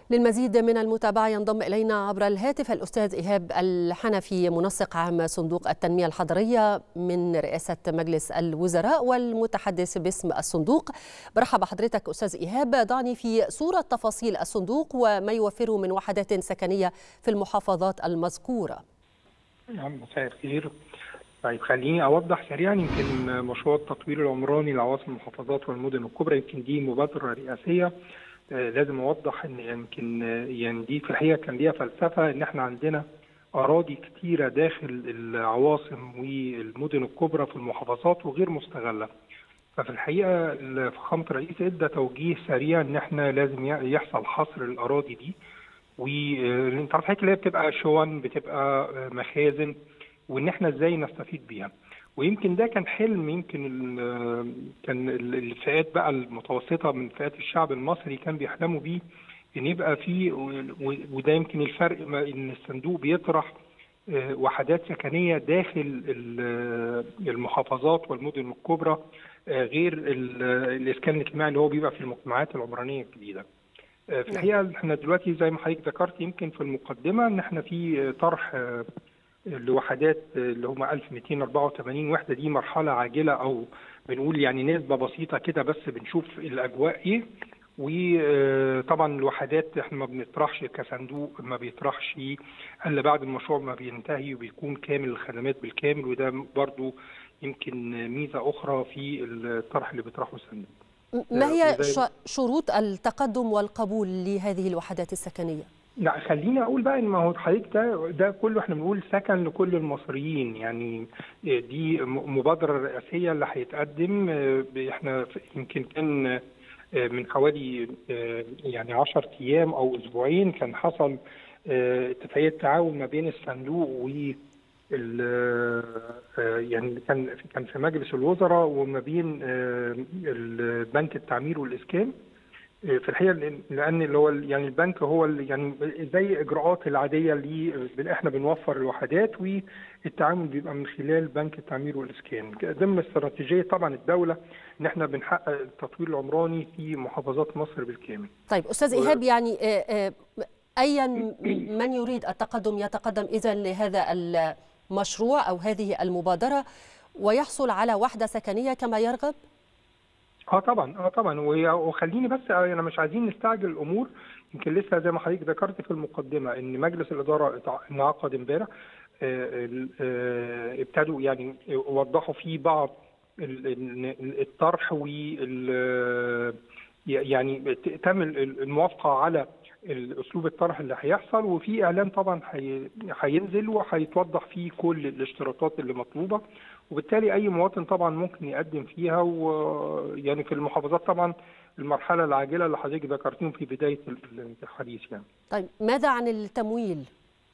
للمزيد من المتابعة ينضم إلينا عبر الهاتف الأستاذ إيهاب الحنفي منسق عام صندوق التنمية الحضرية من رئاسة مجلس الوزراء والمتحدث باسم الصندوق برحب بحضرتك أستاذ إيهاب ضعني في صورة تفاصيل الصندوق وما يوفره من وحدات سكنية في المحافظات المذكورة نعم مساء الخير طيب خليني اوضح سريعا يمكن مشروع التطوير العمراني لعواصم المحافظات والمدن الكبرى يمكن دي مبادره رئاسيه لازم اوضح ان يمكن يعني دي في الحقيقه كان ليها فلسفه ان احنا عندنا اراضي كتيره داخل العواصم والمدن الكبرى في المحافظات وغير مستغله. ففي الحقيقه فخامه الرئيس ادى توجيه سريع ان احنا لازم يحصل حصر الاراضي دي وانت عارف اللي هي بتبقى شون بتبقى مخازن وان احنا ازاي نستفيد بيها. ويمكن ده كان حلم يمكن كان الفئات بقى المتوسطه من فئات الشعب المصري كان بيحلموا بيه ان يبقى في وده يمكن الفرق ان الصندوق بيطرح وحدات سكنيه داخل المحافظات والمدن الكبرى غير الاسكان الاجتماعي اللي هو بيبقى في المجتمعات العمرانيه الجديده. في الحقيقه احنا دلوقتي زي ما حضرتك ذكرت يمكن في المقدمه ان احنا في طرح لوحدات اللي هم 1284 وحده دي مرحله عاجله او بنقول يعني نسبه بسيطه كده بس بنشوف الاجواء ايه وطبعا الوحدات احنا ما بنطرحش كصندوق ما بيطرحش الا بعد المشروع ما بينتهي وبيكون كامل الخدمات بالكامل وده برضو يمكن ميزه اخرى في الطرح اللي بيطرحه الصندوق. ما هي شروط التقدم والقبول لهذه الوحدات السكنيه؟ لا خليني اقول بقى ان ما هو حضرتك ده ده كله احنا بنقول سكن لكل المصريين يعني دي مبادره رئاسيه اللي هيتقدم احنا يمكن كان من حوالي يعني 10 ايام او اسبوعين كان حصل اتفاقيه تعاون ما بين الصندوق و يعني كان كان في مجلس الوزراء وما بين البنك التعمير والاسكان في الحقيقه لان اللي هو يعني البنك هو يعني زي اجراءات العاديه اللي احنا بنوفر الوحدات والتعامل بيبقى من خلال بنك التعمير والاسكان ضمن استراتيجيه طبعا الدوله ان احنا بنحقق التطوير العمراني في محافظات مصر بالكامل. طيب استاذ ايهاب يعني ايا من يريد التقدم يتقدم اذا لهذا المشروع او هذه المبادره ويحصل على وحده سكنيه كما يرغب؟ اه طبعا اه طبعا وخليني بس انا مش عايزين نستعجل الامور يمكن لسه زي ما حضرتك ذكرت في المقدمه ان مجلس الاداره انعقد امبارح ابتدوا يعني وضحوا فيه بعض الطرح وال يعني تم الموافقه على الاسلوب الطرح اللي هيحصل وفي اعلان طبعا هينزل وهيتوضح فيه كل الاشتراطات اللي مطلوبه وبالتالي اي مواطن طبعا ممكن يقدم فيها ويعني في المحافظات طبعا المرحله العاجله اللي حضرتك ذكرتيهم في بدايه الحديث يعني. طيب ماذا عن التمويل؟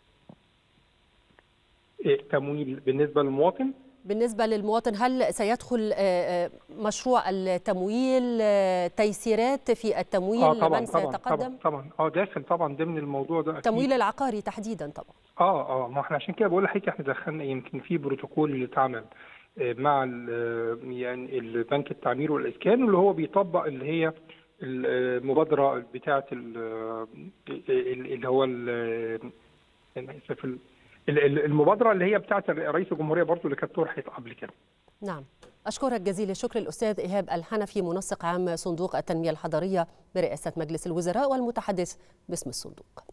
التمويل بالنسبه للمواطن؟ بالنسبة للمواطن هل سيدخل مشروع التمويل تيسيرات في التمويل آه طبعًا لمن سيتقدم؟ طبعا طبعا اه داخل طبعا ضمن الموضوع ده التمويل العقاري تحديدا طبعا اه اه ما احنا عشان كده بقول لحضرتك احنا دخلنا يمكن في بروتوكول اللي اتعمل مع يعني البنك التعمير والاسكان اللي هو بيطبق اللي هي المبادره بتاعه اللي هو انا اسف المبادره اللي هي بتاعت رئيس الجمهوريه برضه اللي كانت طرحت قبل كده. نعم. أشكرك جزيل الشكر الأستاذ إيهاب الحنفي منسق عام صندوق التنمية الحضرية برئاسة مجلس الوزراء والمتحدث باسم الصندوق.